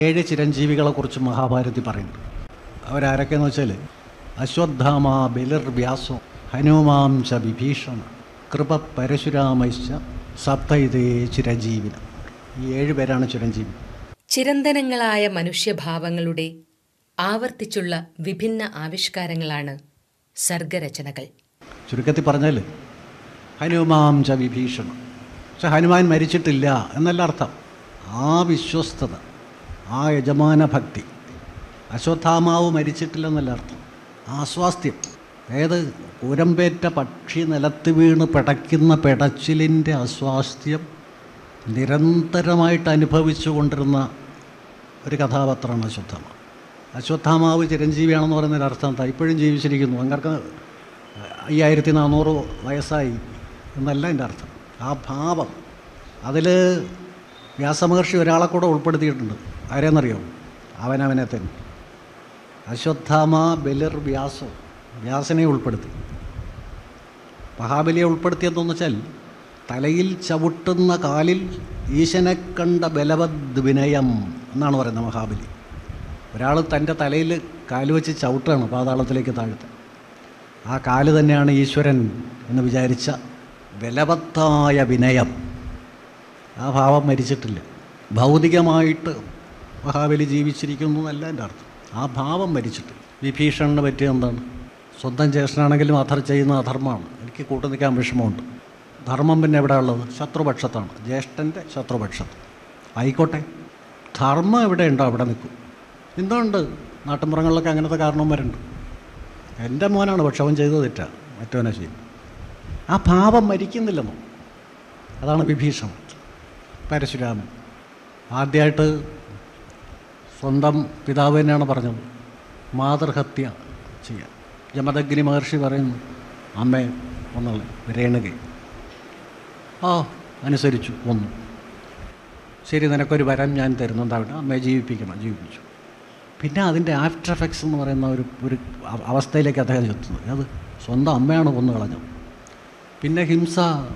ഏഴ് ചിരഞ്ജീവികളെക്കുറിച്ച് മഹാഭാരതി പറയുന്നുണ്ട് അവരാരൊക്കെയെന്ന് വെച്ചാൽ അശ്വത്ഥാമ ബലിർ വ്യാസോ ഹനുമാം ച വിഭീഷണ കൃപ പരശുരാമൈശ്ച സപ്തൈതേ ചിരഞ്ജീവിന ഈ ഏഴ് പേരാണ് ചിരഞ്ജീവി ചിരന്തനങ്ങളായ മനുഷ്യഭാവങ്ങളുടെ ആവർത്തിച്ചുള്ള വിഭിന്ന ആവിഷ്കാരങ്ങളാണ് സർഗരചനകൾ ചുരുക്കത്തിൽ പറഞ്ഞാൽ ഹനുമാം ച വിഭീഷണ പക്ഷെ ഹനുമാൻ മരിച്ചിട്ടില്ല എന്നല്ല അർത്ഥം ആ വിശ്വസ്തത ആ യജമാന ഭക്തി അശ്വത്ഥാമാവ് മരിച്ചിട്ടില്ലെന്നല്ല അർത്ഥം ആ സ്വാസ്ഥ്യം അതായത് കൂരമ്പേറ്റ പക്ഷി നിലത്ത് വീണ് പിടയ്ക്കുന്ന പിടച്ചിലിൻ്റെ അസ്വാസ്ഥ്യം നിരന്തരമായിട്ട് അനുഭവിച്ചു കൊണ്ടിരുന്ന ഒരു കഥാപാത്രമാണ് അശ്വത്ഥാമ അശ്വത്ഥാമാവ് ചിരഞ്ജീവിയാണെന്ന് പറയുന്നതിന് അർത്ഥം എന്താ ഇപ്പോഴും ജീവിച്ചിരിക്കുന്നു അങ്ങർക്ക് അയ്യായിരത്തി നാനൂറ് വയസ്സായി എന്നല്ല എൻ്റെ അർത്ഥം ആ ഭാവം അതിൽ വ്യാസമഹർഷി ഒരാളെ കൂടെ ഉൾപ്പെടുത്തിയിട്ടുണ്ട് ആരെന്നറിയോ അവനവനെ തന്നെ അശ്വത്ഥാമ ബലിർ വ്യാസോ വ്യാസനെ ഉൾപ്പെടുത്തി മഹാബലിയെ ഉൾപ്പെടുത്തിയതെന്ന് വെച്ചാൽ തലയിൽ ചവിട്ടുന്ന കാലിൽ ഈശനെ കണ്ട ബലവദ് വിനയം എന്നാണ് പറയുന്നത് മഹാബലി ഒരാൾ തൻ്റെ തലയിൽ കാല് വെച്ച് ചവിട്ടാണ് പാതാളത്തിലേക്ക് താഴ്ത്ത ആ കാല് തന്നെയാണ് ഈശ്വരൻ എന്ന് വിചാരിച്ച ബലവത്തായ വിനയം ആ ഭാവം മരിച്ചിട്ടില്ല ഭൗതികമായിട്ട് മഹാബലി ജീവിച്ചിരിക്കുന്നു എന്നല്ല എൻ്റെ അർത്ഥം ആ ഭാവം മരിച്ചിട്ടില്ല വിഭീഷണന് പറ്റിയ എന്താണ് സ്വന്തം ജ്യേഷ്ഠനാണെങ്കിലും അധർ ചെയ്യുന്ന അധർമ്മമാണ് എനിക്ക് കൂട്ടു നിൽക്കാൻ വിഷമമുണ്ട് ധർമ്മം പിന്നെ എവിടെ ഉള്ളത് ശത്രുപക്ഷത്താണ് ജ്യേഷ്ഠൻ്റെ ശത്രുപക്ഷത്ത് ആയിക്കോട്ടെ ധർമ്മം എവിടെ ഉണ്ടോ അവിടെ നിൽക്കും എന്തുകൊണ്ട് നാട്ടിൻപുറങ്ങളിലൊക്കെ അങ്ങനത്തെ കാരണവന്മാരുണ്ട് എൻ്റെ മോനാണ് പക്ഷെ അവൻ ചെയ്തത് തെറ്റാ മറ്റവനെ ചെയ്യും ആ ഭാവം മരിക്കുന്നില്ലെന്നോ അതാണ് വിഭീഷണം പരശുരാമൻ ആദ്യമായിട്ട് സ്വന്തം പിതാവ് തന്നെയാണ് പറഞ്ഞത് മാതൃഹത്യ ചെയ്യാൻ ജമദഗ്നി മഹർഷി പറയുന്നു അമ്മേ ഒന്നുള്ള രേണുകയും ആ അനുസരിച്ചു ഒന്നു ശരി നിനക്കൊരു വരം ഞാൻ തരുന്നു എന്താവട്ടെ അമ്മയെ ജീവിപ്പിക്കണം ജീവിപ്പിച്ചു പിന്നെ അതിൻ്റെ ആഫ്റ്റർ എഫക്ട്സ് എന്ന് പറയുന്ന ഒരു ഒരു അവ- അവസ്ഥയിലേക്ക് അദ്ദേഹം എത്തുന്നത് അത് സ്വന്തം അമ്മയാണ് കൊന്നു കളഞ്ഞത് പിന്നെ ഹിംസ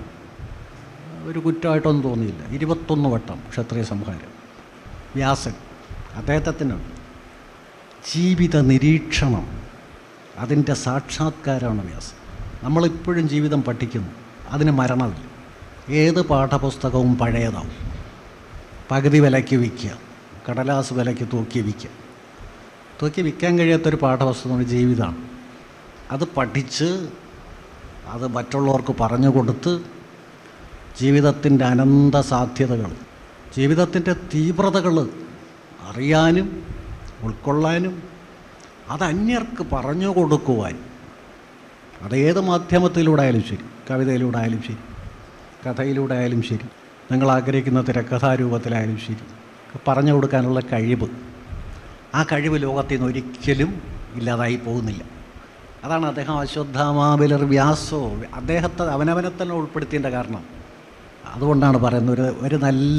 ഒരു കുറ്റമായിട്ടൊന്നും തോന്നിയില്ല ഇരുപത്തൊന്ന് വട്ടം ക്ഷത്രിയ സംഹാരം വ്യാസൻ അദ്ദേഹത്തിനുണ്ട് ജീവിത നിരീക്ഷണം അതിൻ്റെ സാക്ഷാത്കാരമാണ് വ്യാസം നമ്മളിപ്പോഴും ജീവിതം പഠിക്കുന്നു അതിന് മരണമില്ല ഏത് പാഠപുസ്തകവും പഴയതാവും പകുതി വിലയ്ക്ക് വിൽക്കുക കടലാസ് വിലയ്ക്ക് തൂക്കി വിൽക്കുക തൂക്കി വിൽക്കാൻ കഴിയാത്തൊരു പാഠപുസ്തകമാണ് ജീവിതമാണ് അത് പഠിച്ച് അത് മറ്റുള്ളവർക്ക് പറഞ്ഞു കൊടുത്ത് ജീവിതത്തിൻ്റെ അനന്ത സാധ്യതകൾ ജീവിതത്തിൻ്റെ തീവ്രതകൾ അറിയാനും ഉൾക്കൊള്ളാനും അത് അന്യർക്ക് പറഞ്ഞു കൊടുക്കുവാൻ അതേത് മാധ്യമത്തിലൂടെ ആയാലും ശരി കവിതയിലൂടെ ആയാലും ശരി കഥയിലൂടെ ആയാലും ശരി നിങ്ങൾ ആഗ്രഹിക്കുന്ന തിരക്കഥാരൂപത്തിലായാലും ശരി പറഞ്ഞു കൊടുക്കാനുള്ള കഴിവ് ആ കഴിവ് ലോകത്തിൽ നിന്ന് ഒരിക്കലും ഇല്ലാതായി പോകുന്നില്ല അതാണ് അദ്ദേഹം അശ്വത്ഥാമാബിലർ വ്യാസോ അദ്ദേഹത്തെ അവനവനെ തന്നെ ഉൾപ്പെടുത്തിയതിൻ്റെ കാരണം അതുകൊണ്ടാണ് പറയുന്നത് ഒരു ഒരു നല്ല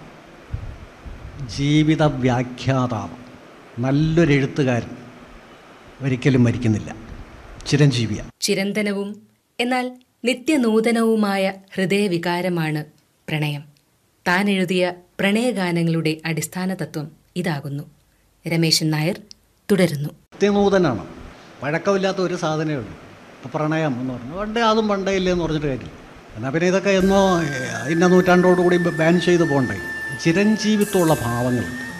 ജീവിത വ്യാഖ്യാതാവ് നല്ലൊരു എഴുത്തുകാരൻ ഒരിക്കലും മരിക്കുന്നില്ല ചിരഞ്ജീവിയാണ് ചിരന്തനവും എന്നാൽ നിത്യനൂതനവുമായ ഹൃദയവികാരമാണ് പ്രണയം താൻ എഴുതിയ പ്രണയഗാനങ്ങളുടെ അടിസ്ഥാന തത്വം ഇതാകുന്നു രമേശൻ നായർ തുടരുന്നു നിത്യനൂതനാണ് പഴക്കമില്ലാത്ത ഒരു സാധനമേ ഉള്ളൂ ഇപ്പം പ്രണയം എന്ന് പറഞ്ഞു പണ്ടേ അതും പണ്ടേ ഇല്ലേ എന്ന് പറഞ്ഞിട്ട് കാര്യമില്ല എന്നാൽ പിന്നെ ഇതൊക്കെ എന്നോ ഏഹ്, ഇന്ന നൂറ്റാണ്ടോടുകൂടി ബാൻ ചെയ്ത് പോകണ്ടേ ചിരഞ്ജീവിത്വമുള്ള ഭാവങ്ങളുണ്ട്